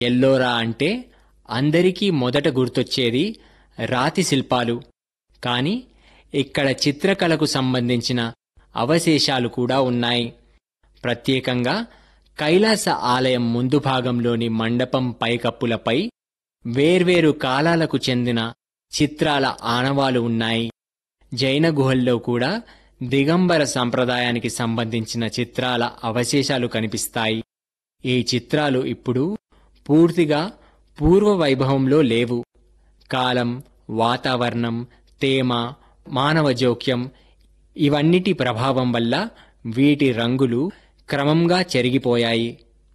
ఎల్లోరా అంటే అందరికీ మొదట గుర్తొచ్చేది రాతి శిల్పాలు కాని ఇక్కడ చిత్రకళకు సంబంధించిన అవశేషాలు కూడా ఉన్నాయి ప్రత్యేకంగా కైలాస ఆలయం ముందు భాగంలోని మండపం పైకప్పులపై వేర్వేరు కాలాలకు చెందిన చిత్రాల ఆనవాలు ఉన్నాయి జైన గుహల్లో కూడా దిగంబర సంప్రదాయానికి సంబంధించిన చిత్రాల అవశేషాలు కనిపిస్తాయి ఈ చిత్రాలు ఇప్పుడు పూర్తిగా పూర్వ వైభవంలో లేవు కాలం వాతావరణం తేమ మానవ జోక్యం ఇవన్నిటి ప్రభావం వల్ల వీటి రంగులు క్రమంగా చెరిగిపోయాయి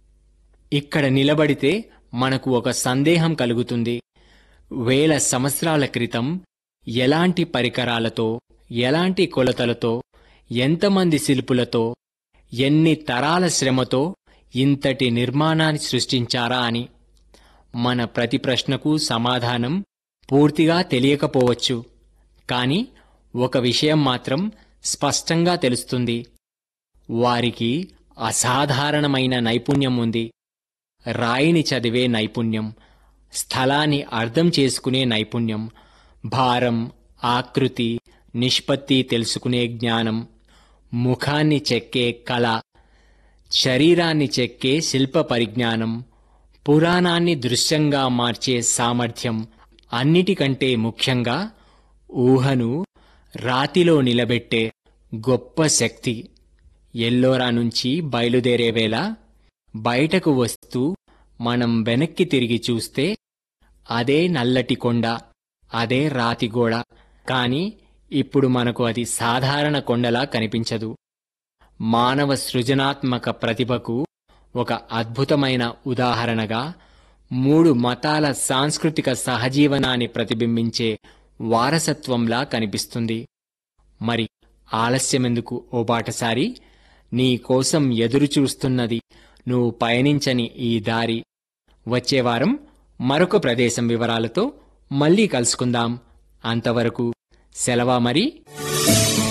ఇక్కడ నిలబడితే మనకు ఒక సందేహం కలుగుతుంది వేల సంవత్సరాల క్రితం ఎలాంటి పరికరాలతో ఎలాంటి కొలతలతో ఎంతమంది శిల్పులతో ఎన్ని తరాల శ్రమతో ఇంతటి నిర్మాణాన్ని సృష్టించారా అని మన ప్రతి ప్రశ్నకు సమాధానం పూర్తిగా తెలియకపోవచ్చు కాని ఒక విషయం మాత్రం స్పష్టంగా తెలుస్తుంది వారికి అసాధారణమైన నైపుణ్యం ఉంది రాయిని చదివే నైపుణ్యం స్థలాన్ని అర్థం చేసుకునే నైపుణ్యం భారం ఆకృతి నిష్పత్తి తెలుసుకునే జ్ఞానం ముఖాన్ని చెక్కే కళ శరీరాన్ని చెక్కే శిల్ప పరిజ్ఞానం పురాణాన్ని దృశ్యంగా మార్చే సామర్థ్యం అన్నిటికంటే ముఖ్యంగా ఊహను రాతిలో నిలబెట్టే గొప్ప శక్తి ఎల్లోరా నుంచి బయలుదేరే వేళ బయటకు వస్తూ మనం వెనక్కి తిరిగి చూస్తే అదే నల్లటి కొండ అదే రాతి గోడ కాని ఇప్పుడు మనకు అది సాధారణ కొండలా కనిపించదు మానవ సృజనాత్మక ప్రతిభకు ఒక అద్భుతమైన ఉదాహరణగా మూడు మతాల సాంస్కృతిక సహజీవనాన్ని ప్రతిబింబించే వారసత్వంలా కనిపిస్తుంది మరి ఆలస్యమెందుకు ఓ బాటసారి నీ కోసం ఎదురుచూస్తున్నది నువ్వు పయనించని ఈ దారి వచ్చే వారం మరొక ప్రదేశం వివరాలతో మళ్ళీ కలుసుకుందాం అంతవరకు సెలవా మరి